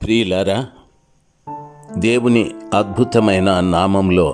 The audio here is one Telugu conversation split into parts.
ప్రియులారా దేవుని అద్భుతమైన నామంలో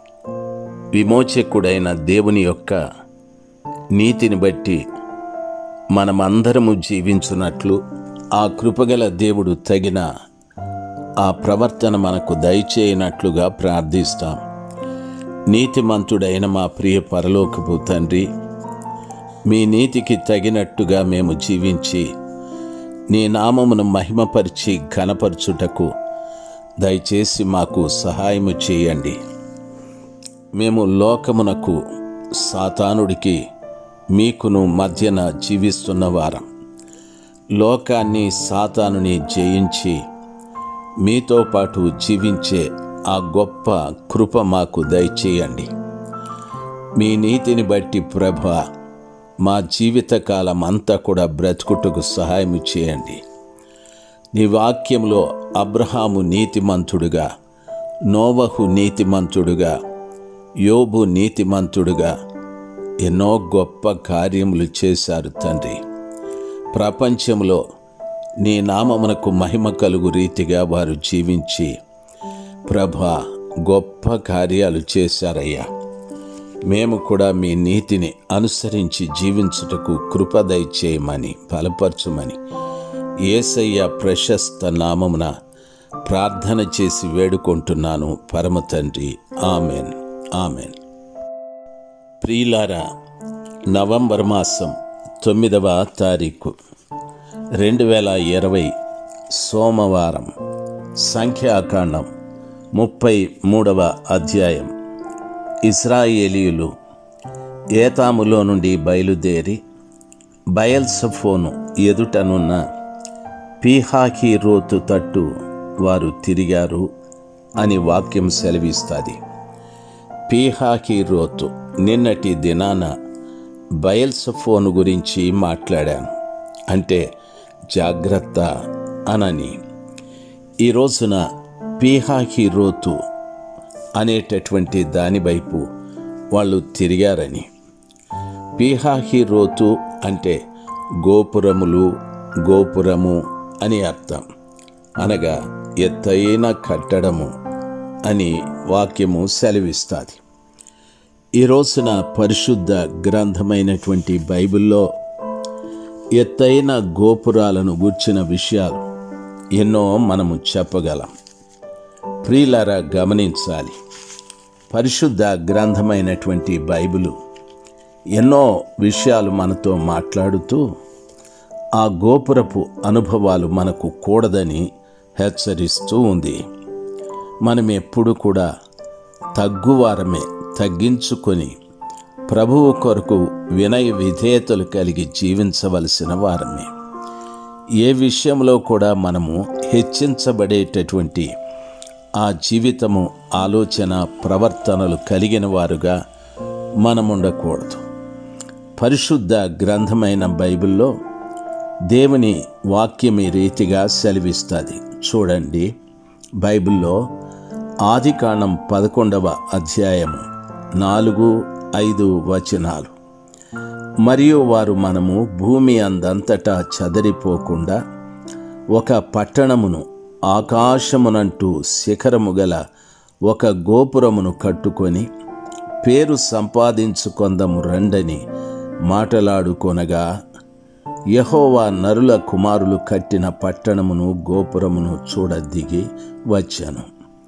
విమోచకుడైన దేవుని యొక్క నీతిని బట్టి మనమందరము జీవించున్నట్లు ఆ కృపగల దేవుడు తగిన ఆ ప్రవర్తన మనకు దయచేయనట్లుగా ప్రార్థిస్తాం నీతిమంతుడైన మా ప్రియ పరలోకపు తండ్రి మీ నీతికి తగినట్టుగా మేము జీవించి నీ నామమును మహిమపరిచి ఘనపరచుటకు దయచేసి మాకు సహాయము చేయండి మేము లోకమునకు సాతానుడికి మీకును మధ్యన జీవిస్తున్న వారం లోకాన్ని సాతానుని జయించి మీతో పాటు జీవించే ఆ గొప్ప కృప మాకు దయచేయండి మీ నీతిని బట్టి ప్రభ మా జీవితకాలం అంతా కూడా బ్రతుకుటకు సహాయం చేయండి నీ వాక్యంలో అబ్రహాము నీతిమంతుడుగా నోవహు నీతిమంతుడుగా యోబు నీతిమంతుడుగా ఎన్నో గొప్ప కార్యములు చేశారు తండ్రి ప్రపంచంలో నీ నామమునకు మహిమ కలుగు రీతిగా వారు జీవించి ప్రభ గొప్ప కార్యాలు చేశారయ్యా మేము కూడా మీ నీతిని అనుసరించి జీవించుటకు కృపదయ చేయమని బలపరచుమని ఏసయ్య ప్రశస్త నామమున ప్రార్థన చేసి వేడుకుంటున్నాను పరమ తండ్రి ఆమెన్ ఆమెన్ ప్రియులారా నవంబర్ మాసం తొమ్మిదవ తారీఖు రెండు వేల ఇరవై సోమవారం సంఖ్యాకాండం ముప్పై మూడవ అధ్యాయం ఇస్రాయేలీయులు ఏతాములో నుండి బయలుదేరి బయల్సఫోను ఎదుటనున్న పీహాకి రోతు తట్టు వారు తిరిగారు అని వాక్యం సెలవిస్తుంది పీహాకి రోతు నిన్నటి దినాన బయల్సఫోను గురించి మాట్లాడాను అంటే జాగ్రత్త అనని ఈ రోజున పీహాకి రోతు అనేటటువంటి దాని వైపు వాళ్ళు తిరిగారని పీహాహి రోతు అంటే గోపురములు గోపురము అని అర్థం అనగా ఎత్తైన కట్టడము అని వాక్యము సెలవిస్తుంది ఈ రోజున పరిశుద్ధ గ్రంథమైనటువంటి బైబిల్లో ఎత్తైన గోపురాలను గూర్చిన విషయాలు ఎన్నో మనము చెప్పగలం ప్రియులారా గమనించాలి పరిశుద్ధ గ్రంథమైనటువంటి బైబిలు ఎన్నో విషయాలు మనతో మాట్లాడుతూ ఆ గోపురపు అనుభవాలు మనకు కూడదని హెచ్చరిస్తూ ఉంది మనం ఎప్పుడు కూడా తగ్గువారమే తగ్గించుకొని ప్రభువు కొరకు వినయ విధేయతలు కలిగి జీవించవలసిన వారమే ఏ విషయంలో కూడా మనము హెచ్చించబడేటటువంటి ఆ జీవితము ఆలోచన ప్రవర్తనలు కలిగిన వారుగా మనం ఉండకూడదు పరిశుద్ధ గ్రంథమైన బైబిల్లో దేవుని వాక్యం ఈ రీతిగా సెలవిస్తుంది చూడండి బైబిల్లో ఆదికాండం పదకొండవ అధ్యాయము నాలుగు ఐదు వచనాలు మరియు వారు మనము భూమి అందంతటా చదరిపోకుండా ఒక పట్టణమును ఆకాశమునంటూ శిఖరము గల ఒక గోపురమును కట్టుకొని పేరు సంపాదించుకొందము రండని మాటలాడుకొనగా యహోవా నరుల కుమారులు కట్టిన పట్టణమును గోపురమును చూడదిగి వచ్చాను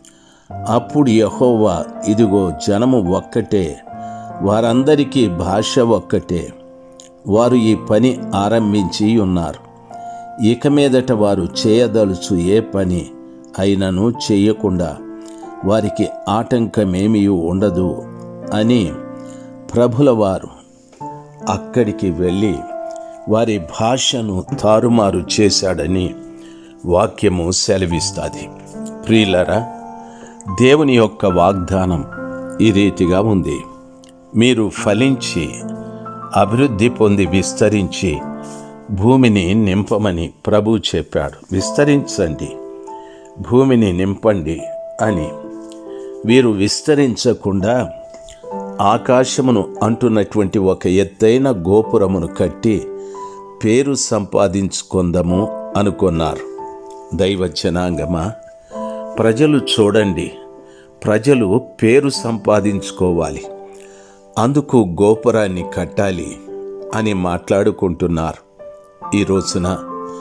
అప్పుడు యహోవా ఇదిగో జనము ఒక్కటే వారందరికీ భాష ఒక్కటే వారు ఈ పని ఆరంభించి ఉన్నారు ఇక మీదట వారు చేయదలుచు ఏ పని అయినను చేయకుండా వారికి ఆటంకమేమీ ఉండదు అని ప్రభుల వారు అక్కడికి వెళ్ళి వారి భాషను తారుమారు చేశాడని వాక్యము సెలవిస్తుంది ప్రియులరా దేవుని యొక్క వాగ్దానం ఈ రీతిగా ఉంది మీరు ఫలించి అభివృద్ధి పొంది విస్తరించి భూమిని నింపమని ప్రభు చెప్పాడు విస్తరించండి భూమిని నింపండి అని వీరు విస్తరించకుండా ఆకాశమును అంటున్నటువంటి ఒక ఎత్తైన గోపురమును కట్టి పేరు సంపాదించుకుందాము అనుకున్నారు దైవ జనాంగమా ప్రజలు చూడండి ప్రజలు పేరు సంపాదించుకోవాలి అందుకు గోపురాన్ని కట్టాలి అని మాట్లాడుకుంటున్నారు ఈ రోజున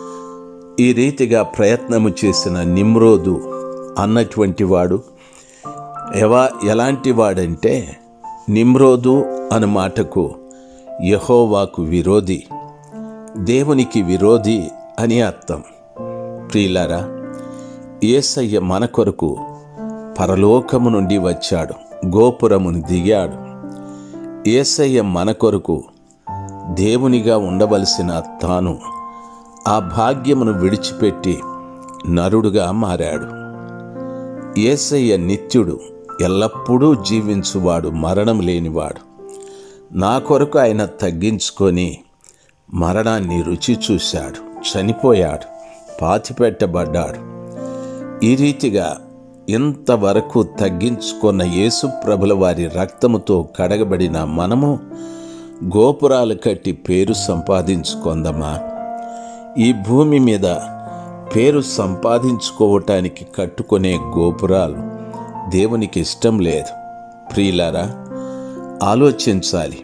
ఈ రీతిగా ప్రయత్నము చేసిన నిమ్రోదు అన్నటువంటి వాడు ఎవా ఎలాంటి వాడంటే నిమ్రోదు అను మాటకు యహోవాకు విరోధి దేవునికి విరోధి అని అర్థం ప్రియులారా ఏసయ్య మన కొరకు పరలోకము నుండి వచ్చాడు గోపురమును దిగాడు ఏసయ్య మన కొరకు దేవునిగా ఉండవలసిన తాను ఆ భాగ్యమును విడిచిపెట్టి నరుడుగా మారాడు ఏసయ్య నిత్యుడు ఎల్లప్పుడూ జీవించువాడు మరణం లేనివాడు నా కొరకు ఆయన తగ్గించుకొని మరణాన్ని రుచి చూశాడు చనిపోయాడు పాతిపెట్టబడ్డాడు ఈ రీతిగా ఇంతవరకు తగ్గించుకున్న యేసు ప్రభుల వారి రక్తముతో కడగబడిన మనము గోపురాలు కట్టి పేరు సంపాదించుకుందామా ఈ భూమి మీద పేరు సంపాదించుకోవటానికి కట్టుకునే గోపురాలు దేవునికి ఇష్టం లేదు ప్రియులారా ఆలోచించాలి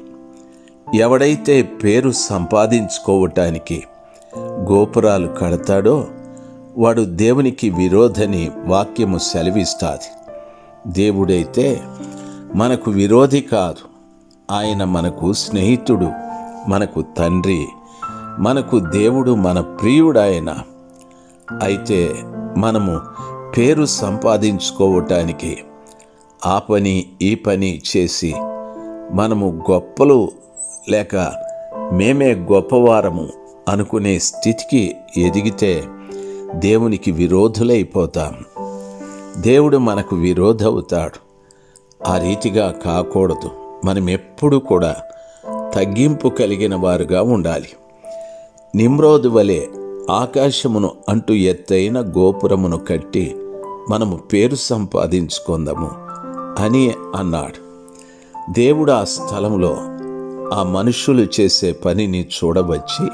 ఎవడైతే పేరు సంపాదించుకోవటానికి గోపురాలు కడతాడో వాడు దేవునికి విరోధని వాక్యము సెలవిస్తాది దేవుడైతే మనకు విరోధి కాదు ఆయన మనకు స్నేహితుడు మనకు తండ్రి మనకు దేవుడు మన ప్రియుడాయన అయితే మనము పేరు సంపాదించుకోవటానికి ఆ పని ఈ పని చేసి మనము గొప్పలు లేక మేమే గొప్పవారము అనుకునే స్థితికి ఎదిగితే దేవునికి విరోధులైపోతాం దేవుడు మనకు విరోధవుతాడు ఆ రీతిగా కాకూడదు మనం ఎప్పుడు కూడా తగ్గింపు కలిగిన వారుగా ఉండాలి నిమ్రోదు వలె ఆకాశమును అంటూ ఎత్తైన గోపురమును కట్టి మనము పేరు సంపాదించుకుందాము అని అన్నాడు దేవుడు ఆ స్థలంలో ఆ మనుషులు చేసే పనిని చూడవచ్చి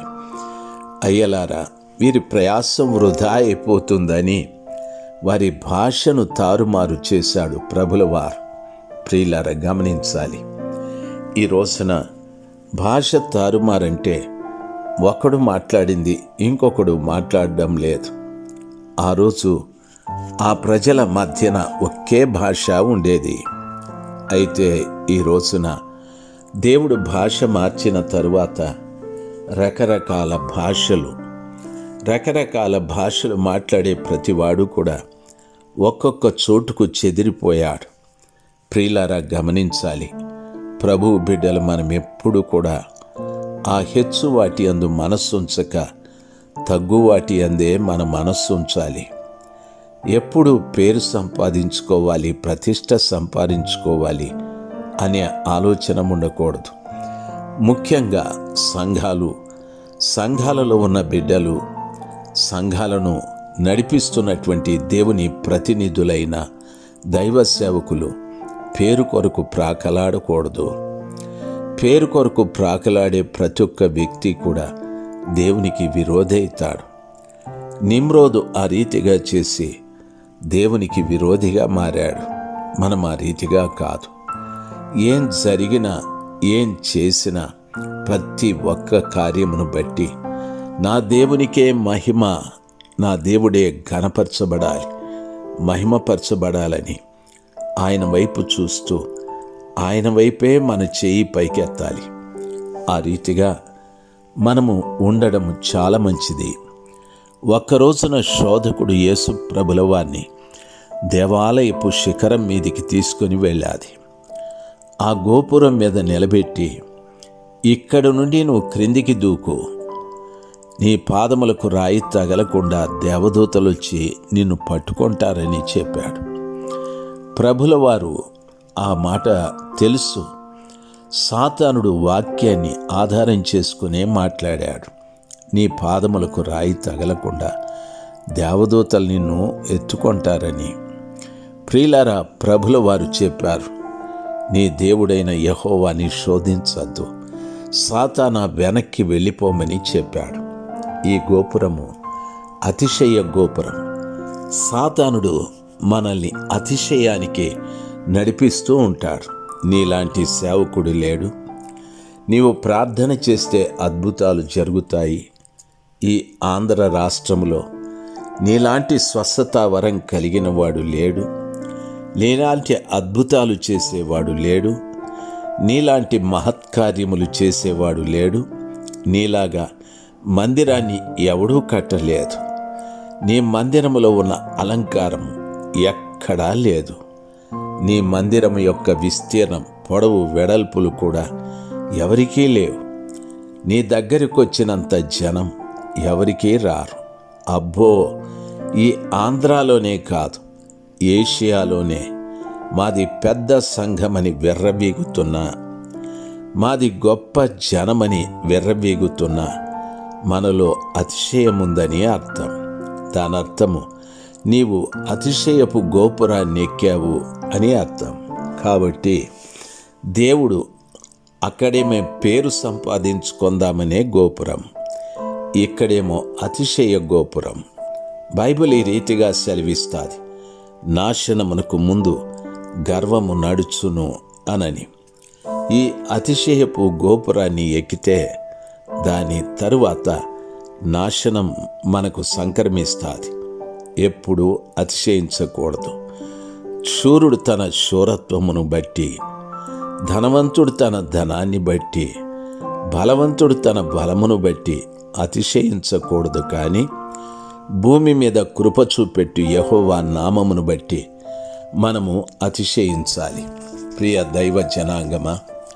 అయ్యలారా వీరి ప్రయాసం వృధా అయిపోతుందని వారి భాషను తారుమారు చేశాడు ప్రభులవారు ప్రియులారా గమనించాలి ఈ రోజున భాష తారుమారంటే ఒకడు మాట్లాడింది ఇంకొకడు మాట్లాడడం లేదు ఆ రోజు ఆ ప్రజల మధ్యన ఒకే భాష ఉండేది అయితే ఈ రోజున దేవుడు భాష మార్చిన తరువాత రకరకాల భాషలు రకరకాల భాషలు మాట్లాడే ప్రతివాడు కూడా ఒక్కొక్క చోటుకు చెదిరిపోయాడు ప్రియులారా గమనించాలి ప్రభు బిడ్డలు మనం ఎప్పుడు కూడా ఆ హెచ్చు వాటి అందు మనస్సుంచక తగ్గు వాటి అందే మన మనస్సు ఉంచాలి ఎప్పుడు పేరు సంపాదించుకోవాలి ప్రతిష్ట సంపాదించుకోవాలి అనే ఆలోచన ఉండకూడదు ముఖ్యంగా సంఘాలు సంఘాలలో ఉన్న బిడ్డలు సంఘాలను నడిపిస్తున్నటువంటి దేవుని ప్రతినిధులైన దైవ సేవకులు పేరు కొరకు ప్రాకలాడకూడదు పేరు కొరకు ప్రాకలాడే ప్రతి ఒక్క వ్యక్తి కూడా దేవునికి విరోధవుతాడు నిమ్రోదు ఆ రీతిగా చేసి దేవునికి విరోధిగా మారాడు మనం ఆ రీతిగా కాదు ఏం జరిగినా ఏం చేసినా ప్రతి ఒక్క కార్యమును బట్టి నా దేవునికే మహిమ నా దేవుడే ఘనపరచబడాలి మహిమపరచబడాలని ఆయన వైపు చూస్తూ ఆయన వైపే మన చేయి పైకెత్తాలి ఆ రీతిగా మనము ఉండడం చాలా మంచిది ఒక్కరోజున శోధకుడు యేసు ప్రభుల వారిని దేవాలయపు శిఖరం మీదికి తీసుకొని వెళ్ళాది ఆ గోపురం మీద నిలబెట్టి ఇక్కడ నుండి నువ్వు క్రిందికి దూకు నీ పాదములకు రాయి తగలకుండా దేవదూతలు వచ్చి నిన్ను పట్టుకుంటారని చెప్పాడు ప్రభుల వారు ఆ మాట తెలుసు సాతానుడు వాక్యాన్ని ఆధారం చేసుకునే మాట్లాడాడు నీ పాదములకు రాయి తగలకుండా దేవదూతలు నిన్ను ఎత్తుకుంటారని ప్రియులారా ప్రభుల వారు చెప్పారు నీ దేవుడైన యహోవాని శోధించద్దు సాతాన వెనక్కి వెళ్ళిపోమని చెప్పాడు ఈ గోపురము అతిశయ గోపురం సాతానుడు మనల్ని అతిశయానికి నడిపిస్తూ ఉంటాడు నీలాంటి సేవకుడు లేడు నీవు ప్రార్థన చేస్తే అద్భుతాలు జరుగుతాయి ఈ ఆంధ్ర రాష్ట్రంలో నీలాంటి స్వస్థతా వరం కలిగిన వాడు లేడు నీలాంటి అద్భుతాలు చేసేవాడు లేడు నీలాంటి మహత్కార్యములు చేసేవాడు లేడు నీలాగా మందిరాన్ని ఎవడూ కట్టలేదు నీ మందిరములో ఉన్న అలంకారం ఎక్కడా లేదు నీ మందిరం యొక్క విస్తీర్ణం పొడవు వెడల్పులు కూడా ఎవరికీ లేవు నీ దగ్గరికి వచ్చినంత జనం ఎవరికీ రారు అబ్బో ఈ ఆంధ్రాలోనే కాదు ఏషియాలోనే మాది పెద్ద సంఘమని వెర్రవీగుతున్నా మాది గొప్ప జనమని వెర్రవీగుతున్నా మనలో అతిశయముందని అర్థం దానర్థము నీవు అతిశయపు గోపురాన్ని ఎక్కావు అని అర్థం కాబట్టి దేవుడు అక్కడే మేము పేరు సంపాదించుకుందామనే గోపురం ఇక్కడేమో అతిశయ గోపురం బైబిల్ ఈ రీతిగా సెలవిస్తుంది నాశనమునకు ముందు గర్వము నడుచును అనని ఈ అతిశయపు గోపురాన్ని ఎక్కితే దాని తరువాత నాశనం మనకు సంక్రమిస్తుంది ఎప్పుడు అతిశయించకూడదు శూరుడు తన శూరత్వమును బట్టి ధనవంతుడు తన ధనాన్ని బట్టి బలవంతుడు తన బలమును బట్టి అతిశయించకూడదు కానీ భూమి మీద కృప చూపెట్టు యహోవా నామమును బట్టి మనము అతిశయించాలి ప్రియ దైవ జనాంగమా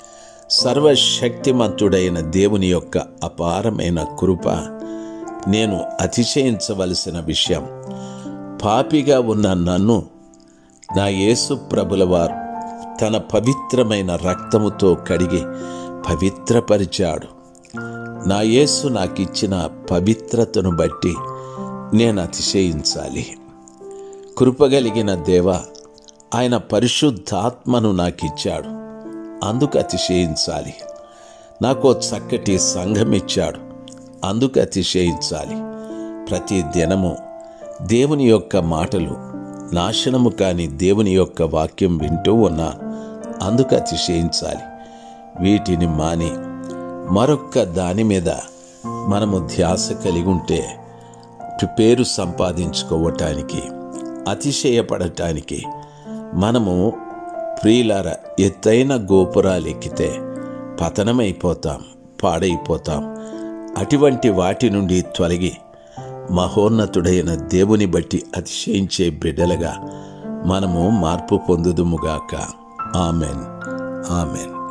సర్వశక్తిమంతుడైన దేవుని యొక్క అపారమైన కృప నేను అతిశయించవలసిన విషయం పాపిగా ఉన్న నన్ను నా యేసు ప్రభుల వారు తన పవిత్రమైన రక్తముతో కడిగి పవిత్రపరిచాడు నా యేసు నాకిచ్చిన పవిత్రతను బట్టి నేను అతిశయించాలి కృపగలిగిన దేవ ఆయన పరిశుద్ధాత్మను నాకిచ్చాడు అందుకు అతిశయించాలి నాకు చక్కటి సంఘం ఇచ్చాడు అందుకు అతిశయించాలి ప్రతి దినము దేవుని యొక్క మాటలు నాశనము కాని దేవుని యొక్క వాక్యం వింటూ ఉన్నా అందుకు అతిశయించాలి వీటిని మాని మరొక్క దాని మీద మనము ధ్యాస కలిగి ఉంటే పేరు సంపాదించుకోవటానికి అతిశయపడటానికి మనము ప్రియులార ఎత్తైన గోపురాలు ఎక్కితే పతనమైపోతాం పాడైపోతాం అటువంటి వాటి నుండి తొలగి మహోన్నతుడైన దేవుని బట్టి అతిశయించే బిడ్డలుగా మనము మార్పు పొందుదుముగాక ఆమెన్ ఆమెన్